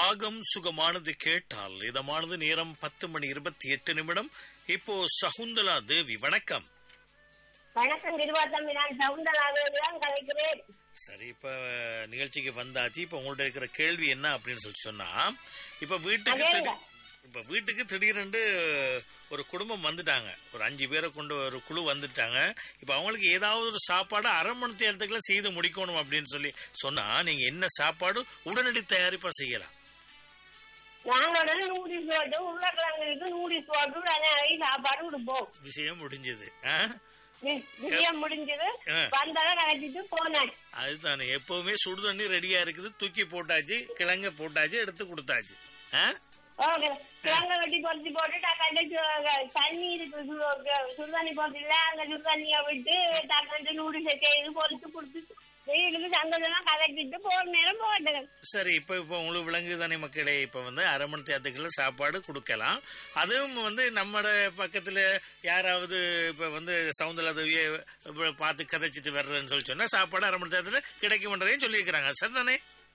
ராகம் சுகமானது கேட்டால் இதமானது நேரம் பத்து மணி இருபத்தி எட்டு நிமிடம் இப்போ சகுந்தலா தேவி வணக்கம் வணக்கம் திருவாத்தம்பி நான் சவுந்தராக தான் கலைக்கிறேன் சரி இப்ப நிகழ்ச்சிக்கு வந்தாச்சு இப்ப உங்கள்ட்ட இருக்கிற கேள்வி என்ன அப்படின்னு சொல்லி சொன்னா இப்ப வீட்டுக்கு அதேங்க. திடீ- இப்ப வீட்டுக்கு திடீரென்று ஒரு குடும்பம் வந்துட்டாங்க ஒரு அஞ்சு பேரை கொண்டு ஒரு குழு வந்துட்டாங்க இப்ப அவங்களுக்கு ஏதாவது ஒரு சாப்பாடு அரை மணி நேரத்துக்குள்ள செய்து முடிக்கணும் அப்படின்னு சொல்லி சொன்னா நீங்க என்ன சாப்பாடு உடனடி தயாரிப்பா செய்யலாம் நாங்களோட நூடில்ஸ் போட்டு உருளைக்கிழங்குக்கு நூடில்ஸ் போட்டு நிறைய சாப்பாடு கொடுப்போம் விஷயம் முடிஞ்சது ஆ? வி- விஷயம் முடிஞ்சது ஆ. வந்ததை கலட்டிட்டு போனேன் அதுதானே எப்பவுமே சுடு தண்ணி ரெடியா இருக்குது தூக்கி போட்டாச்சு கிழங்க போட்டாச்சு எடுத்து கொடுத்தாச்சு ஆ? ஓகே கிழங்க வெட்டி பொறிச்சு போட்டு டக்காண்டு சு- தண்ணி இருக்கு சு- சுடுதண்ணி போட்டுல அந்த சுடுதண்ணியை விட்டு டக்காண்டு நூடில்ஸ் செய்து பொறிச்சு கொடுத்து வெயிலுக்கு சந்தோஷமா கலட்டிட்டு போற நேரம் போட்டேன் சரி இப்ப இப்ப உங்களுக்கு விலங்கு தானே மக்களே இப்ப வந்து அரை மணி நேரத்துக்குள்ள சாப்பாடு கொடுக்கலாம் அதுவும் வந்து நம்மட பக்கத்துல யாராவது இப்ப வந்து சவுந்தரதவியை பார்த்து கதைச்சிட்டு வர்றேன்னு சொல்லி சொன்னா சாப்பாடு அரை மணி நேரத்துல கிடைக்கும்ன்றதையும் சொல்லியிருக்கிறாங்க சரிதானே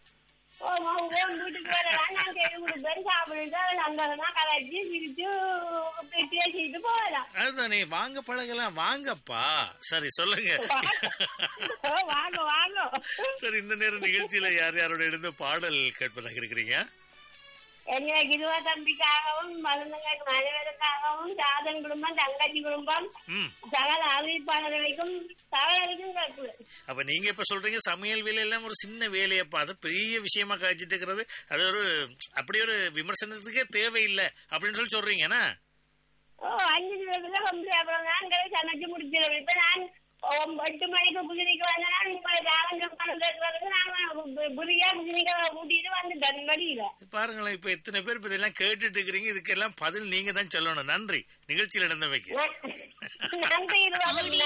ஓ உன் வீட்டுக்கு வரலாம் நான் செய்து கொடுப்பேன் சாப்பிட்டுட்டு சந்தோஷமா கலட்டி பிரிச்சு பேசிட்டு போகலாம் அதுதானே வாங்க பழகலாம் வாங்கப்பா சரி சொல்லுங்க ஓ, வாங்க வாங்க சரி இந்த நேரம் நிகழ்ச்சியில யார் யாரோட இருந்து பாடல் கேட்பதாக இருக்கிறீங்க எங்க கிருவா தம்பிக்காகவும் மருந்தங்கள் மனைவருக்காகவும் சாதன் குடும்பம் தங்கச்சி குடும்பம் ம் சகல அறிவிப்பாளர்களுக்கும் சகலருக்கும் கேட்குது அப்ப நீங்க இப்ப சொல்றீங்க சமையல் வேலையெல்லாம் ஒரு சின்ன வேலையப்பா அது பெரிய விஷயமா காய்ச்சிட்டு இருக்கிறது அது ஒரு அப்படி ஒரு விமர்சனத்துக்கே தேவையில்லை அப்படின்னு சொல்லி சொல்றீங்க என்ன ஓ அஞ்சு நிமிஷத்துல கம்பி அப்புறம் நாங்களே சமைச்சு முடிச்சிடும் இப்ப நான் ஒம்ப- எட்டு மணிக்கு புதினிக்கு வந்தேன்னா உங்களை ராவஞ்சம் கலந்துறதுக்கு நான் புரியா புதினிக்க கூட்டிட்டு வந்துட்டேன் வழியில பாருங்களேன் இப்ப எத்தனை பேர் இப்ப இதெல்லாம் கேட்டுட்டு இருக்கிறீங்க இதுக்கெல்லாம் பதில் நீங்க தான் சொல்லணும் நன்றி நிகழ்ச்சியில் நடந்தவைக்கு நன்றி இருபது